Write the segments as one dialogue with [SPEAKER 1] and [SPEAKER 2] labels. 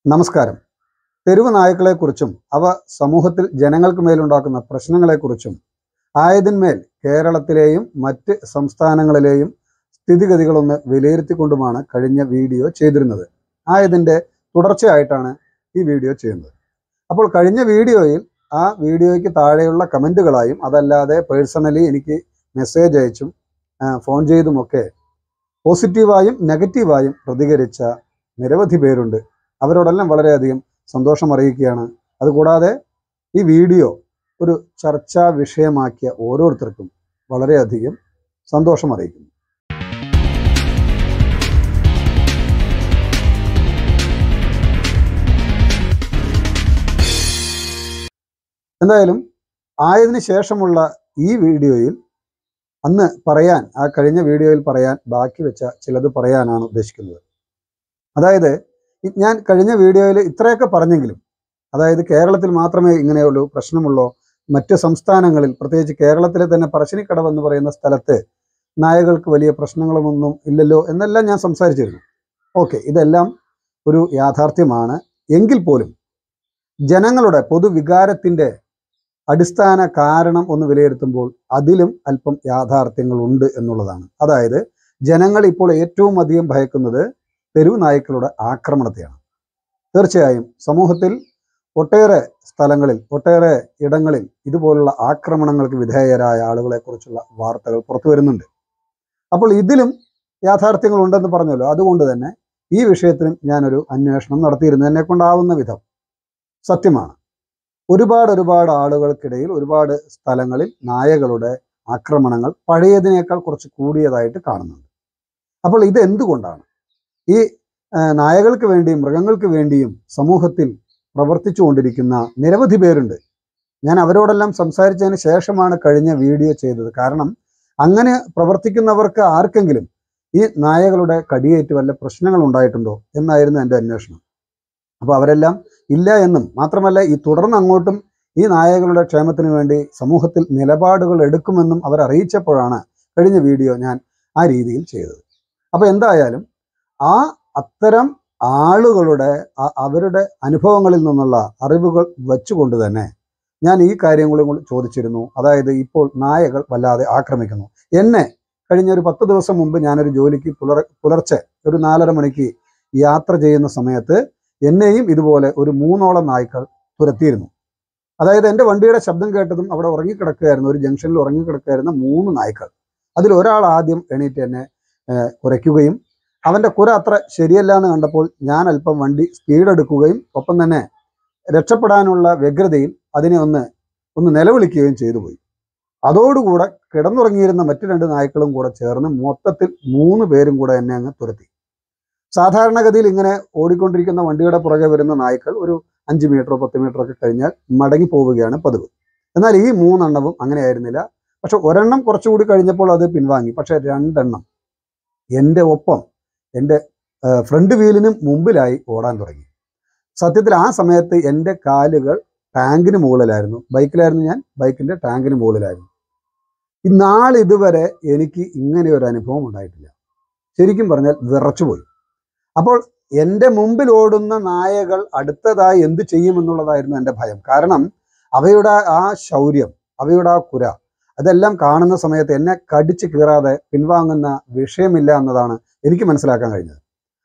[SPEAKER 1] നമസ്കാരം തെരുവ് നായ്ക്കളെക്കുറിച്ചും അവ സമൂഹത്തിൽ ജനങ്ങൾക്ക് മേലുണ്ടാക്കുന്ന പ്രശ്നങ്ങളെക്കുറിച്ചും ആയതിന്മേൽ കേരളത്തിലെയും മറ്റ് സംസ്ഥാനങ്ങളിലെയും സ്ഥിതിഗതികളൊന്ന് വിലയിരുത്തിക്കൊണ്ടുമാണ് കഴിഞ്ഞ വീഡിയോ ചെയ്തിരുന്നത് ആയതിൻ്റെ തുടർച്ചയായിട്ടാണ് ഈ വീഡിയോ ചെയ്യുന്നത് അപ്പോൾ കഴിഞ്ഞ വീഡിയോയിൽ ആ വീഡിയോയ്ക്ക് താഴെയുള്ള കമൻറ്റുകളായും അതല്ലാതെ പേഴ്സണലി എനിക്ക് മെസ്സേജ് അയച്ചും ആ, ഫോൺ ചെയ്തുമൊക്കെ പോസിറ്റീവായും നെഗറ്റീവായും പ്രതികരിച്ച നിരവധി പേരുണ്ട് അവരോടെല്ലാം വളരെയധികം സന്തോഷം അറിയിക്കുകയാണ് അതുകൂടാതെ ഈ വീഡിയോ ഒരു ചർച്ചാ വിഷയമാക്കിയ ഓരോരുത്തർക്കും വളരെയധികം സന്തോഷം അറിയിക്കുന്നു എന്തായാലും ആയതിനു ശേഷമുള്ള ഈ വീഡിയോയിൽ അന്ന് പറയാൻ ആ കഴിഞ്ഞ വീഡിയോയിൽ പറയാൻ ബാക്കി വെച്ച ചിലത് പറയാനാണ് ഉദ്ദേശിക്കുന്നത് അതായത് ഇ- ഞാൻ കഴിഞ്ഞ വീഡിയോയിൽ ഇത്രയൊക്കെ പറഞ്ഞെങ്കിലും അതായത് കേരളത്തിൽ മാത്രമേ ഇങ്ങനെയുള്ളൂ പ്രശ്നമുള്ളൂ മറ്റ് സംസ്ഥാനങ്ങളിൽ പ്രത്യേകിച്ച് കേരളത്തിലെ തന്നെ പറശ്ശിനിക്കടവ് എന്ന് പറയുന്ന സ്ഥലത്ത് നായകൾക്ക് വലിയ പ്രശ്നങ്ങളൊന്നും ഇല്ലല്ലോ എന്നെല്ലാം ഞാൻ സംസാരിച്ചിരുന്നു ഓക്കെ ഇതെല്ലാം ഒരു യാഥാർത്ഥ്യമാണ് എങ്കിൽ പോലും ജനങ്ങളുടെ പൊതുവികാരത്തിൻ്റെ അടിസ്ഥാന കാരണം ഒന്ന് വിലയിരുത്തുമ്പോൾ അതിലും അല്പം യാഥാർത്ഥ്യങ്ങളുണ്ട് എന്നുള്ളതാണ് അതായത് ജനങ്ങൾ ഇപ്പോൾ ഏറ്റവും അധികം ഭയക്കുന്നത് തെരുവ് നായ്ക്കളുടെ ആക്രമണത്തെയാണ് തീർച്ചയായും സമൂഹത്തിൽ ഒട്ടേറെ സ്ഥലങ്ങളിൽ ഒട്ടേറെ ഇടങ്ങളിൽ ഇതുപോലുള്ള ആക്രമണങ്ങൾക്ക് വിധേയരായ ആളുകളെക്കുറിച്ചുള്ള വാർത്തകൾ പുറത്തു വരുന്നുണ്ട് അപ്പോൾ ഇതിലും യാഥാർത്ഥ്യങ്ങൾ ഉണ്ടെന്ന് പറഞ്ഞല്ലോ അതുകൊണ്ട് തന്നെ ഈ വിഷയത്തിലും ഞാനൊരു അന്വേഷണം നടത്തിയിരുന്നു എന്നെ കൊണ്ടാവുന്ന വിധം സത്യമാണ് ഒരുപാട് ഒരുപാട് ആളുകൾക്കിടയിൽ ഒരുപാട് സ്ഥലങ്ങളിൽ നായകളുടെ ആക്രമണങ്ങൾ പഴയതിനേക്കാൾ കുറച്ച് കൂടിയതായിട്ട് കാണുന്നുണ്ട് അപ്പോൾ ഇത് എന്തുകൊണ്ടാണ് ഈ ആ, നായകൾക്ക് വേണ്ടിയും മൃഗങ്ങൾക്ക് വേണ്ടിയും സമൂഹത്തിൽ പ്രവർത്തിച്ചു കൊണ്ടിരിക്കുന്ന നിരവധി പേരുണ്ട് ഞാൻ അവരോടെല്ലാം സംസാരിച്ചതിന് ശേഷമാണ് കഴിഞ്ഞ വീഡിയോ ചെയ്തത് കാരണം അങ്ങനെ പ്രവർത്തിക്കുന്നവർക്ക് ആർക്കെങ്കിലും ഈ നായകളുടെ കടിയേറ്റ് വല്ല പ്രശ്നങ്ങൾ ഉണ്ടായിട്ടുണ്ടോ എന്നായിരുന്നു എൻ്റെ അന്വേഷണം അപ്പോൾ അവരെല്ലാം ഇല്ല എന്നും മാത്രമല്ല ഈ തുടർന്ന് അങ്ങോട്ടും ഈ നായകളുടെ ക്ഷേമത്തിന് വേണ്ടി സമൂഹത്തിൽ നിലപാടുകൾ എടുക്കുമെന്നും അവർ അറിയിച്ചപ്പോഴാണ് കഴിഞ്ഞ വീഡിയോ ഞാൻ ആ രീതിയിൽ ചെയ്തത് അപ്പോൾ എന്തായാലും ആ അത്തരം ആളുകളുടെ ആ- അവരുടെ അനുഭവങ്ങളിൽ നിന്നുള്ള അറിവുകൾ വെച്ചുകൊണ്ട് തന്നെ ഞാൻ ഈ കാര്യങ്ങളും കൂടി ചോദിച്ചിരുന്നു അതായത് ഇപ്പോൾ നായകൾ വല്ലാതെ ആക്രമിക്കുന്നു എന്നെ കഴിഞ്ഞ ഒരു പത്ത് ദിവസം മുമ്പ് ഞാനൊരു ജോലിക്ക് പുലർ പുലർച്ചെ ഒരു നാലര മണിക്ക് യാത്ര ചെയ്യുന്ന സമയത്ത് എന്നെയും ഇതുപോലെ ഒരു മൂന്നോളം നായ്ക്കൾ തുരത്തിയിരുന്നു അതായത് എൻ്റെ വണ്ടിയുടെ ശബ്ദം കേട്ടതും അവിടെ ഉറങ്ങിക്കിടക്കുകയായിരുന്നു ഒരു ജംഗ്ഷനിൽ ഉറങ്ങിക്കിടക്കുകയായിരുന്ന മൂന്ന് നായ്ക്കൾ അതിൽ ഒരാൾ ആദ്യം എണീറ്റ് എന്നെ ഏഹ്, കുരയ്ക്കുകയും അവൻ്റെ കുര അത്ര ശരിയല്ല എന്ന് കണ്ടപ്പോൾ ഞാൻ അല്പം വണ്ടി സ്പീഡ് എടുക്കുകയും ഒപ്പം തന്നെ രക്ഷപ്പെടാനുള്ള വ്യഗ്രതയിൽ അതിനെ ഒന്ന് ഒന്ന് നിലവിളിക്കുകയും ചെയ്തു പോയി അതോടുകൂടെ കിടന്നുറങ്ങിയിരുന്ന മറ്റു രണ്ട് നായ്ക്കളും കൂടെ ചേർന്ന് മൊത്തത്തിൽ മൂന്ന് പേരും കൂടെ എന്നെ അങ്ങ് തുരത്തി സാധാരണഗതിയിൽ ഇങ്ങനെ ഓടിക്കൊണ്ടിരിക്കുന്ന വണ്ടിയുടെ പുറകെ വരുന്ന നായ്ക്കൾ ഒരു അഞ്ച് മീറ്ററോ പത്ത് മീറ്ററോ ഒക്കെ കഴിഞ്ഞാൽ മടങ്ങി പോവുകയാണ് പതിവ് എന്നാൽ ഈ മൂന്നെണ്ണവും അങ്ങനെ ആയിരുന്നില്ല പക്ഷെ ഒരെണ്ണം കുറച്ചുകൂടി കഴിഞ്ഞപ്പോൾ അത് പിൻവാങ്ങി പക്ഷെ രണ്ടെണ്ണം എൻ്റെ ഒപ്പം എൻ്റെ ഫ്രണ്ട് വീലിന് മുമ്പിലായി ഓടാൻ തുടങ്ങി സത്യത്തിൽ ആ സമയത്ത് എൻ്റെ കാലുകൾ ടാങ്കിന് മുകളിലായിരുന്നു ബൈക്കിലായിരുന്നു ഞാൻ ബൈക്കിൻ്റെ ടാങ്കിന് മുകളിലായിരുന്നു ഈ നാളിതുവരെ എനിക്ക് ഇങ്ങനെ ഒരു അനുഭവം ഉണ്ടായിട്ടില്ല ശരിക്കും പറഞ്ഞാൽ വിറച്ചുപോയി അപ്പോൾ എൻ്റെ മുമ്പിൽ ഓടുന്ന നായകൾ അടുത്തതായി എന്ത് ചെയ്യുമെന്നുള്ളതായിരുന്നു എൻ്റെ ഭയം കാരണം അവയുടെ ആ ശൗര്യം അവയുടെ ആ കുര അതെല്ലാം കാണുന്ന സമയത്ത് എന്നെ കടിച്ചു കീറാതെ പിൻവാങ്ങുന്ന വിഷയമില്ല എന്നതാണ് എനിക്ക് മനസ്സിലാക്കാൻ കഴിഞ്ഞത്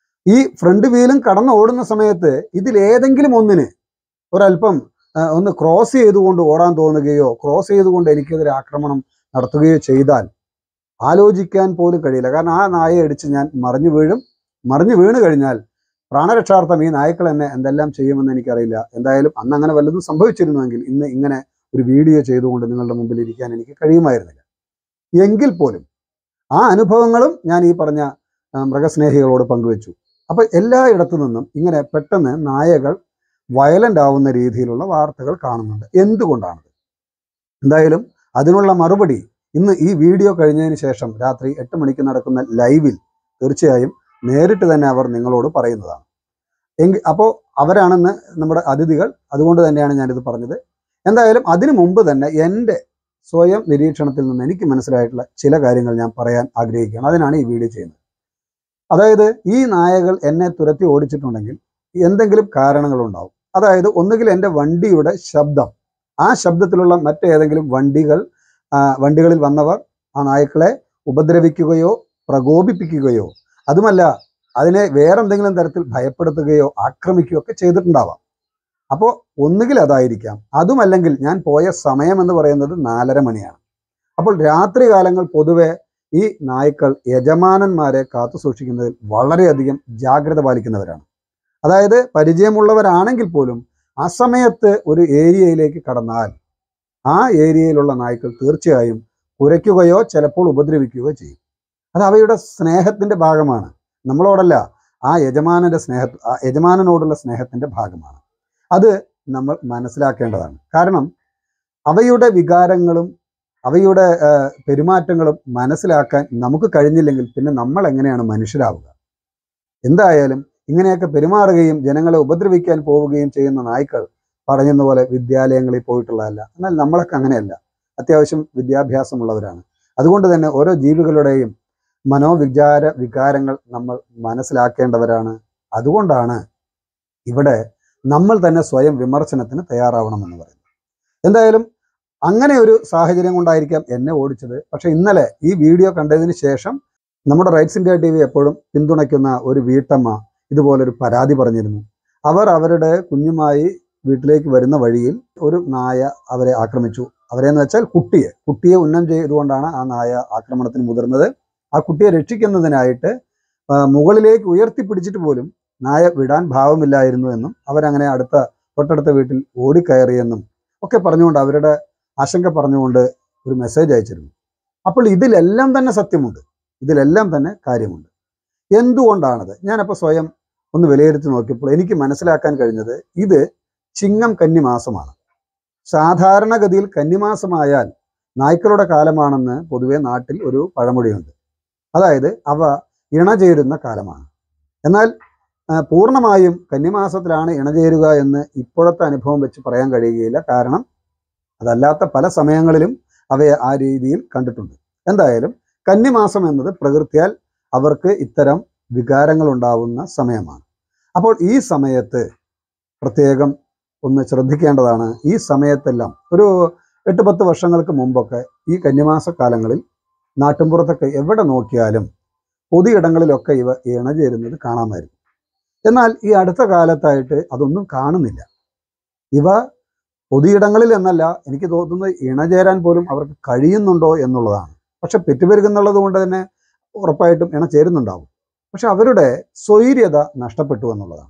[SPEAKER 1] ഈ ഫ്രണ്ട് വീലും കടന്ന് ഓടുന്ന സമയത്ത് ഇതിലേതെങ്കിലും ഒന്നിന് ഒരല്പം ആ, ഒന്ന് ക്രോസ് ചെയ്തുകൊണ്ട് ഓടാൻ തോന്നുകയോ ക്രോസ് ചെയ്തുകൊണ്ട് എനിക്കെതിരെ ആക്രമണം നടത്തുകയോ ചെയ്താൽ ആലോചിക്കാൻ പോലും കഴിയില്ല കാരണം ആ നായയെ ഇടിച്ച് ഞാൻ മറിഞ്ഞു വീഴും മറിഞ്ഞു വീണ് കഴിഞ്ഞാൽ പ്രാണരക്ഷാർത്ഥം ഈ നായ്ക്കൾ എന്നെ എന്തെല്ലാം ചെയ്യുമെന്ന് എനിക്കറിയില്ല എന്തായാലും അന്ന് അങ്ങനെ വല്ലതും സംഭവിച്ചിരുന്നുവെങ്കിൽ ഇന്ന് ഇങ്ങനെ ഒരു വീഡിയോ ചെയ്തുകൊണ്ട് നിങ്ങളുടെ മുമ്പിൽ ഇരിക്കാൻ എനിക്ക് കഴിയുമായിരുന്നില്ല എങ്കിൽ പോലും ആ അനുഭവങ്ങളും ഞാൻ ഈ പറഞ്ഞ ആ, മൃഗസ്നേഹികളോട് പങ്കുവെച്ചു അപ്പോൾ എല്ലായിടത്തു നിന്നും ഇങ്ങനെ പെട്ടെന്ന് നായകൾ വയലൻ്റ് ആവുന്ന രീതിയിലുള്ള വാർത്തകൾ കാണുന്നുണ്ട് എന്തുകൊണ്ടാണത് എന്തായാലും അതിനുള്ള മറുപടി ഇന്ന് ഈ വീഡിയോ കഴിഞ്ഞതിന് ശേഷം രാത്രി എട്ട് മണിക്ക് നടക്കുന്ന ലൈവിൽ തീർച്ചയായും നേരിട്ട് തന്നെ അവർ നിങ്ങളോട് പറയുന്നതാണ് എങ്കിൽ അപ്പോൾ അവരാണെന്ന് നമ്മുടെ അതിഥികൾ അതുകൊണ്ട് തന്നെയാണ് ഞാനിത് പറഞ്ഞത് എന്തായാലും അതിനു മുമ്പ് തന്നെ എൻ്റെ സ്വയം നിരീക്ഷണത്തിൽ നിന്ന് എനിക്ക് മനസ്സിലായിട്ടുള്ള ചില കാര്യങ്ങൾ ഞാൻ പറയാൻ ആഗ്രഹിക്കുകയാണ് അതിനാണ് ഈ വീഡിയോ ചെയ്യുന്നത് അതായത് ഈ നായകൾ എന്നെ തുരത്തി ഓടിച്ചിട്ടുണ്ടെങ്കിൽ എന്തെങ്കിലും കാരണങ്ങളുണ്ടാവും അതായത് ഒന്നുകിൽ എൻ്റെ വണ്ടിയുടെ ശബ്ദം ആ ശബ്ദത്തിലുള്ള മറ്റേതെങ്കിലും വണ്ടികൾ ആ, വണ്ടികളിൽ വന്നവർ ആ നായ്ക്കളെ ഉപദ്രവിക്കുകയോ പ്രകോപിപ്പിക്കുകയോ അതുമല്ല അതിനെ വേറെന്തെങ്കിലും തരത്തിൽ ഭയപ്പെടുത്തുകയോ ആക്രമിക്കുകയോ ഒക്കെ ചെയ്തിട്ടുണ്ടാവാം അപ്പോൾ ഒന്നുകിൽ അതായിരിക്കാം അതുമല്ലെങ്കിൽ ഞാൻ പോയ സമയം എന്ന് പറയുന്നത് നാലര മണിയാണ് അപ്പോൾ രാത്രി കാലങ്ങൾ പൊതുവെ ഈ നായ്ക്കൾ യജമാനന്മാരെ കാത്തു സൂക്ഷിക്കുന്നതിൽ വളരെയധികം ജാഗ്രത പാലിക്കുന്നവരാണ് അതായത് പരിചയമുള്ളവരാണെങ്കിൽ പോലും ആ സമയത്ത് ഒരു ഏരിയയിലേക്ക് കടന്നാൽ ആ ഏരിയയിലുള്ള നായ്ക്കൾ തീർച്ചയായും കുരയ്ക്കുകയോ ചിലപ്പോൾ ഉപദ്രവിക്കുകയോ ചെയ്യും അത് അവയുടെ സ്നേഹത്തിന്റെ ഭാഗമാണ് നമ്മളോടല്ല ആ യജമാനന്റെ സ്നേഹ ആ യജമാനനോടുള്ള സ്നേഹത്തിന്റെ ഭാഗമാണ് അത് നമ്മൾ മനസ്സിലാക്കേണ്ടതാണ് കാരണം അവയുടെ വികാരങ്ങളും അവയുടെ ആ, പെരുമാറ്റങ്ങളും മനസ്സിലാക്കാൻ നമുക്ക് കഴിഞ്ഞില്ലെങ്കിൽ പിന്നെ നമ്മൾ എങ്ങനെയാണ് മനുഷ്യരാവുക എന്തായാലും ഇങ്ങനെയൊക്കെ പെരുമാറുകയും ജനങ്ങളെ ഉപദ്രവിക്കാൻ പോവുകയും ചെയ്യുന്ന നായ്ക്കൾ പറയുന്ന പോലെ വിദ്യാലയങ്ങളിൽ പോയിട്ടുള്ളതല്ല എന്നാൽ നമ്മളൊക്കെ അങ്ങനെയല്ല അത്യാവശ്യം വിദ്യാഭ്യാസമുള്ളവരാണ് അതുകൊണ്ട് തന്നെ ഓരോ ജീവികളുടെയും മനോവിചാര വികാരങ്ങൾ നമ്മൾ മനസ്സിലാക്കേണ്ടവരാണ് അതുകൊണ്ടാണ് ഇവിടെ നമ്മൾ തന്നെ സ്വയം വിമർശനത്തിന് തയ്യാറാവണമെന്ന് പറയുന്നത് എന്തായാലും അങ്ങനെ ഒരു സാഹചര്യം കൊണ്ടായിരിക്കാം എന്നെ ഓടിച്ചത് പക്ഷെ ഇന്നലെ ഈ വീഡിയോ കണ്ടതിന് ശേഷം നമ്മുടെ റൈറ്റ്സ് ഇന്ത്യ ടി വി എപ്പോഴും പിന്തുണയ്ക്കുന്ന ഒരു വീട്ടമ്മ ഇതുപോലൊരു പരാതി പറഞ്ഞിരുന്നു അവർ അവരുടെ കുഞ്ഞുമായി വീട്ടിലേക്ക് വരുന്ന വഴിയിൽ ഒരു നായ അവരെ ആക്രമിച്ചു അവരെന്ന് വെച്ചാൽ കുട്ടിയെ കുട്ടിയെ ഉന്നം ചെയ്തുകൊണ്ടാണ് ആ നായ ആക്രമണത്തിന് മുതിർന്നത് ആ കുട്ടിയെ രക്ഷിക്കുന്നതിനായിട്ട് ആ, മുകളിലേക്ക് ഉയർത്തിപ്പിടിച്ചിട്ട് പോലും നായ വിടാൻ ഭാവമില്ലായിരുന്നു എന്നും അവരങ്ങനെ അടുത്ത തൊട്ടടുത്ത വീട്ടിൽ ഓടിക്കയറിയെന്നും ഒക്കെ പറഞ്ഞുകൊണ്ട് അവരുടെ ആശങ്ക പറഞ്ഞുകൊണ്ട് ഒരു മെസ്സേജ് അയച്ചിരുന്നു അപ്പോൾ ഇതിലെല്ലാം തന്നെ സത്യമുണ്ട് ഇതിലെല്ലാം തന്നെ കാര്യമുണ്ട് എന്തുകൊണ്ടാണത് ഞാനപ്പോൾ സ്വയം ഒന്ന് വിലയിരുത്തി നോക്കിയപ്പോൾ എനിക്ക് മനസ്സിലാക്കാൻ കഴിഞ്ഞത് ഇത് ചിങ്ങം കന്നിമാസമാണ് സാധാരണഗതിയിൽ കന്നിമാസമായാൽ നായ്ക്കളുടെ കാലമാണെന്ന് പൊതുവെ നാട്ടിൽ ഒരു പഴമൊഴിയുണ്ട് അതായത് അവ ഇണചേരുന്ന കാലമാണ് എന്നാൽ ആ, പൂർണ്ണമായും കന്നിമാസത്തിലാണ് ഇണചേരുക എന്ന് ഇപ്പോഴത്തെ അനുഭവം വെച്ച് പറയാൻ കഴിയുകയില്ല കാരണം അതല്ലാത്ത പല സമയങ്ങളിലും അവയെ ആ രീതിയിൽ കണ്ടിട്ടുണ്ട് എന്തായാലും കന്നിമാസം എന്നത് പ്രകൃതിയാൽ അവർക്ക് ഇത്തരം വികാരങ്ങൾ ഉണ്ടാവുന്ന സമയമാണ് അപ്പോൾ ഈ സമയത്ത് പ്രത്യേകം ഒന്ന് ശ്രദ്ധിക്കേണ്ടതാണ് ഈ സമയത്തെല്ലാം ഒരു എട്ട് പത്ത് വർഷങ്ങൾക്ക് മുമ്പൊക്കെ ഈ കന്നിമാസ കാലങ്ങളിൽ നാട്ടിൻപുറത്തൊക്കെ എവിടെ നോക്കിയാലും പൊതുയിടങ്ങളിലൊക്കെ ഇവ ഇണചേരുന്നത് കാണാമായിരുന്നു എന്നാൽ ഈ അടുത്ത കാലത്തായിട്ട് അതൊന്നും കാണുന്നില്ല ഇവ പൊതുയിടങ്ങളിൽ എന്നല്ല എനിക്ക് തോന്നുന്നത് ഇണചേരാൻ പോലും അവർക്ക് കഴിയുന്നുണ്ടോ എന്നുള്ളതാണ് പക്ഷെ പെറ്റുപെരുകുന്നുള്ളത് കൊണ്ട് തന്നെ ഉറപ്പായിട്ടും ഇണ ചേരുന്നുണ്ടാവും പക്ഷെ അവരുടെ സ്വൈര്യത നഷ്ടപ്പെട്ടു എന്നുള്ളതാണ്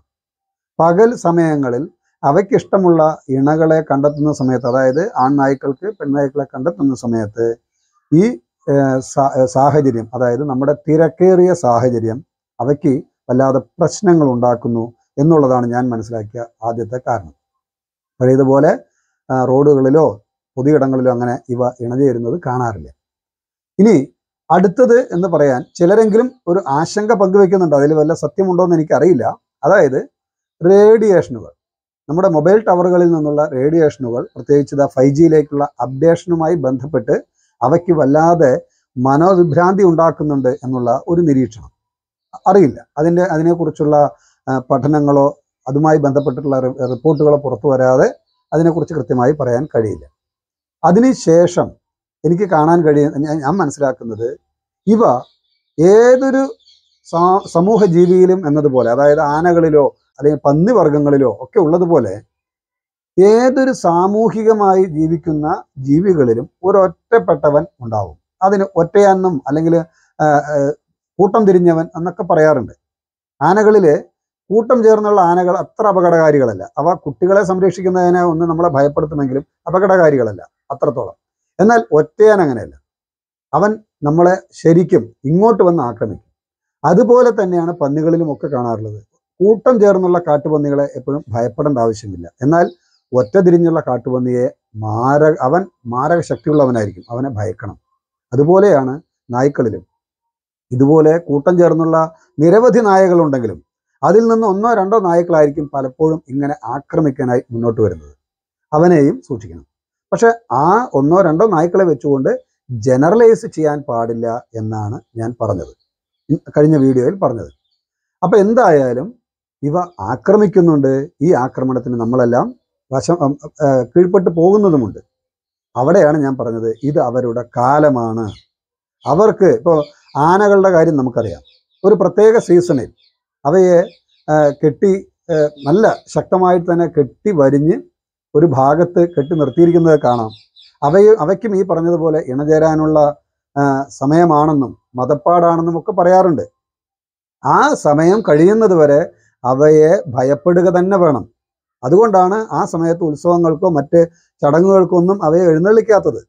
[SPEAKER 1] പകൽ സമയങ്ങളിൽ അവയ്ക്കിഷ്ടമുള്ള ഇണകളെ കണ്ടെത്തുന്ന സമയത്ത് അതായത് ആൺനായ്ക്കൾക്ക് പെൺനായ്ക്കളെ കണ്ടെത്തുന്ന സമയത്ത് ഈ ഏഹ്, സാ- ഏഹ്, സാഹചര്യം അതായത് നമ്മുടെ തിരക്കേറിയ സാഹചര്യം അവയ്ക്ക് വല്ലാതെ പ്രശ്നങ്ങൾ ഉണ്ടാക്കുന്നു എന്നുള്ളതാണ് ഞാൻ മനസ്സിലാക്കിയ ആദ്യത്തെ കാരണം പഴയതുപോലെ ആ, റോഡുകളിലോ പൊതുയിടങ്ങളിലോ അങ്ങനെ ഇവ ഇണചേരുന്നത് കാണാറില്ല ഇനി അടുത്തത് എന്ന് പറയാൻ ചിലരെങ്കിലും ഒരു ആശങ്ക പങ്കുവെക്കുന്നുണ്ട് അതിൽ വല്ല സത്യമുണ്ടോ എന്ന് എനിക്കറിയില്ല അതായത് റേഡിയേഷനുകൾ നമ്മുടെ മൊബൈൽ ടവറുകളിൽ നിന്നുള്ള റേഡിയേഷനുകൾ പ്രത്യേകിച്ച് ഇതാ ഫൈവ് ജിയിലേക്കുള്ള അപ്ഡേഷനുമായി ബന്ധപ്പെട്ട് അവയ്ക്ക് വല്ലാതെ മനോവിഭ്രാന്തി ഉണ്ടാക്കുന്നുണ്ട് എന്നുള്ള ഒരു നിരീക്ഷണം അറിയില്ല അതിൻ്റെ അതിനെക്കുറിച്ചുള്ള ആ, പഠനങ്ങളോ അതുമായി ബന്ധപ്പെട്ടിട്ടുള്ള റി- റിപ്പോർട്ടുകളോ പുറത്തു വരാതെ അതിനെക്കുറിച്ച് കൃത്യമായി പറയാൻ കഴിയില്ല അതിനുശേഷം എനിക്ക് കാണാൻ കഴിയുന്ന ഞാൻ- ഞാൻ മനസ്സിലാക്കുന്നത് ഇവ ഏതൊരു സാ- സമൂഹ ജീവിയിലും എന്നതുപോലെ അതായത് ആനകളിലോ അല്ലെങ്കിൽ പന്നി വർഗങ്ങളിലോ ഒക്കെ ഉള്ളതുപോലെ ഏതൊരു സാമൂഹികമായി ജീവിക്കുന്ന ജീവികളിലും ഒരൊറ്റപ്പെട്ടവൻ ഉണ്ടാവും അതിന് ഒറ്റയാന്നും അല്ലെങ്കിൽ കൂട്ടം തിരിഞ്ഞവൻ എന്നൊക്കെ പറയാറുണ്ട് ആനകളില് കൂട്ടം ചേർന്നുള്ള ആനകൾ അത്ര അപകടകാരികളല്ല അവ കുട്ടികളെ സംരക്ഷിക്കുന്നതിനെ ഒന്ന് നമ്മളെ ഭയപ്പെടുത്തുമെങ്കിലും അപകടകാരികളല്ല അത്രത്തോളം എന്നാൽ ഒറ്റയാൻ അങ്ങനെയല്ല അവൻ നമ്മളെ ശരിക്കും ഇങ്ങോട്ട് വന്ന് ആക്രമിക്കും അതുപോലെ തന്നെയാണ് പന്നികളിലും ഒക്കെ കാണാറുള്ളത് കൂട്ടം ചേർന്നുള്ള കാട്ടുപന്നികളെ എപ്പോഴും ഭയപ്പെടേണ്ട ആവശ്യമില്ല എന്നാൽ ഒറ്റ തിരിഞ്ഞുള്ള കാട്ടുപന്നിയെ മാരക അവൻ മാരക ശക്തിയുള്ളവനായിരിക്കും അവനെ ഭയക്കണം അതുപോലെയാണ് നായ്ക്കളിലും ഇതുപോലെ കൂട്ടം ചേർന്നുള്ള നിരവധി നായകളുണ്ടെങ്കിലും അതിൽ നിന്ന് ഒന്നോ രണ്ടോ നായ്ക്കളായിരിക്കും പലപ്പോഴും ഇങ്ങനെ ആക്രമിക്കാനായി മുന്നോട്ട് വരുന്നത് അവനെയും സൂക്ഷിക്കണം പക്ഷെ ആ ഒന്നോ രണ്ടോ നായ്ക്കളെ വെച്ചുകൊണ്ട് ജനറലൈസ് ചെയ്യാൻ പാടില്ല എന്നാണ് ഞാൻ പറഞ്ഞത് ഇ- കഴിഞ്ഞ വീഡിയോയിൽ പറഞ്ഞത് അപ്പൊ എന്തായാലും ഇവ ആക്രമിക്കുന്നുണ്ട് ഈ ആക്രമണത്തിന് നമ്മളെല്ലാം വശം ഉം, ആ, കീഴ്പ്പെട്ട് പോകുന്നതുമുണ്ട് അവിടെയാണ് ഞാൻ പറഞ്ഞത് ഇത് അവരുടെ കാലമാണ് അവർക്ക് ഇപ്പോൾ ആനകളുടെ കാര്യം നമുക്കറിയാം ഒരു പ്രത്യേക സീസണിൽ അവയെ ആ, കെട്ടി ആ, നല്ല ശക്തമായിട്ട് തന്നെ കെട്ടി വരിഞ്ഞ് ഒരു ഭാഗത്ത് കെട്ടി നിർത്തിയിരിക്കുന്നത് കാണാം അവയെ അവയ്ക്കും ഈ പറഞ്ഞതുപോലെ ഇണചേരാനുള്ള ആ, സമയമാണെന്നും മതപ്പാടാണെന്നും ഒക്കെ പറയാറുണ്ട് ആ സമയം കഴിയുന്നത് വരെ അവയെ ഭയപ്പെടുക തന്നെ വേണം അതുകൊണ്ടാണ് ആ സമയത്ത് ഉത്സവങ്ങൾക്കോ മറ്റ് ചടങ്ങുകൾക്കോ ഒന്നും അവയെ എഴുന്നള്ളിക്കാത്തത്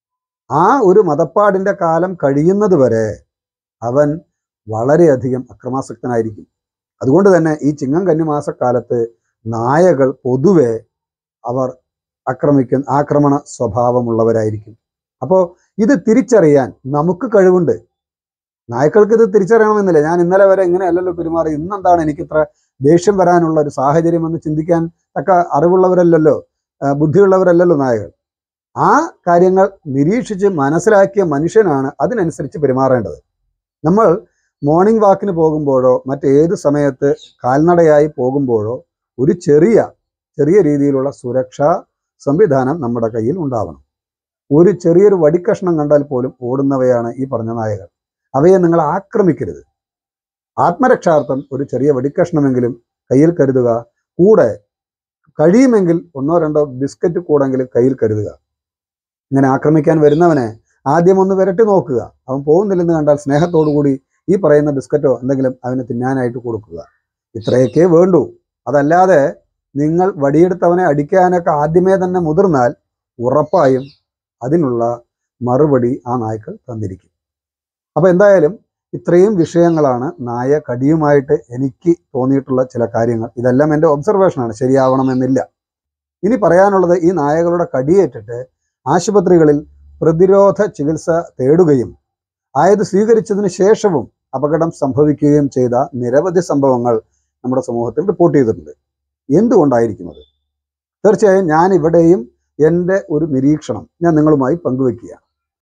[SPEAKER 1] ആ ഒരു മതപ്പാടിൻ്റെ കാലം കഴിയുന്നത് വരെ അവൻ വളരെയധികം അക്രമാസക്തനായിരിക്കും അതുകൊണ്ട് തന്നെ ഈ ചിങ്ങം കന്നിമാസക്കാലത്ത് നായകൾ പൊതുവെ അവർ ആക്രമിക്കുന്ന ആക്രമണ സ്വഭാവമുള്ളവരായിരിക്കും അപ്പോൾ ഇത് തിരിച്ചറിയാൻ നമുക്ക് കഴിവുണ്ട് നായ്ക്കൾക്ക് ഇത് തിരിച്ചറിയണമെന്നില്ല ഞാൻ ഇന്നലെ വരെ ഇങ്ങനെയല്ലല്ലോ പെരുമാറി ഇന്നെന്താണ് എനിക്കിത്ര ദേഷ്യം വരാനുള്ള ഒരു സാഹചര്യം എന്ന് ചിന്തിക്കാൻ തക്ക അറിവുള്ളവരല്ലല്ലോ ആ, ബുദ്ധിയുള്ളവരല്ലല്ലോ നായകൾ ആ കാര്യങ്ങൾ നിരീക്ഷിച്ച് മനസ്സിലാക്കിയ മനുഷ്യനാണ് അതിനനുസരിച്ച് പെരുമാറേണ്ടത് നമ്മൾ മോർണിംഗ് വാക്കിന് പോകുമ്പോഴോ മറ്റേത് സമയത്ത് കാൽനടയായി പോകുമ്പോഴോ ഒരു ചെറിയ ചെറിയ രീതിയിലുള്ള സുരക്ഷാ സംവിധാനം നമ്മുടെ കയ്യിൽ ഉണ്ടാവണം ഒരു ചെറിയൊരു വടിക്കഷ്ണം കണ്ടാൽ പോലും ഓടുന്നവയാണ് ഈ പറഞ്ഞ നായകൾ അവയെ നിങ്ങൾ ആക്രമിക്കരുത് ആത്മരക്ഷാർത്ഥം ഒരു ചെറിയ വടിക്കഷ്ണമെങ്കിലും കയ്യിൽ കരുതുക കൂടെ കഴിയുമെങ്കിൽ ഒന്നോ രണ്ടോ ബിസ്ക്കറ്റ് കൂടെങ്കിലും കയ്യിൽ കരുതുക ഇങ്ങനെ ആക്രമിക്കാൻ വരുന്നവനെ ആദ്യം ഒന്ന് വിരട്ടി നോക്കുക അവൻ പോകുന്നില്ലെന്ന് കണ്ടാൽ സ്നേഹത്തോടു കൂടി ഈ പറയുന്ന ബിസ്ക്കറ്റോ എന്തെങ്കിലും അവന് തിന്നാനായിട്ട് കൊടുക്കുക ഇത്രയൊക്കെ വേണ്ടൂ അതല്ലാതെ നിങ്ങൾ വടിയെടുത്തവനെ അടിക്കാനൊക്കെ ആദ്യമേ തന്നെ മുതിർന്നാൽ ഉറപ്പായും അതിനുള്ള മറുപടി ആ നായ്ക്കൾ തന്നിരിക്കും അപ്പോൾ എന്തായാലും ഇത്രയും വിഷയങ്ങളാണ് നായ കടിയുമായിട്ട് എനിക്ക് തോന്നിയിട്ടുള്ള ചില കാര്യങ്ങൾ ഇതെല്ലാം എൻ്റെ ഒബ്സർവേഷനാണ് ശരിയാവണമെന്നില്ല ഇനി പറയാനുള്ളത് ഈ നായകളുടെ കടിയേറ്റിട്ട് ആശുപത്രികളിൽ പ്രതിരോധ ചികിത്സ തേടുകയും ആയത് സ്വീകരിച്ചതിന് ശേഷവും അപകടം സംഭവിക്കുകയും ചെയ്ത നിരവധി സംഭവങ്ങൾ നമ്മുടെ സമൂഹത്തിൽ റിപ്പോർട്ട് ചെയ്തിട്ടുണ്ട് എന്തുകൊണ്ടായിരിക്കുന്നത് തീർച്ചയായും ഞാൻ ഇവിടെയും എൻ്റെ ഒരു നിരീക്ഷണം ഞാൻ നിങ്ങളുമായി പങ്കുവെക്കുകയാണ്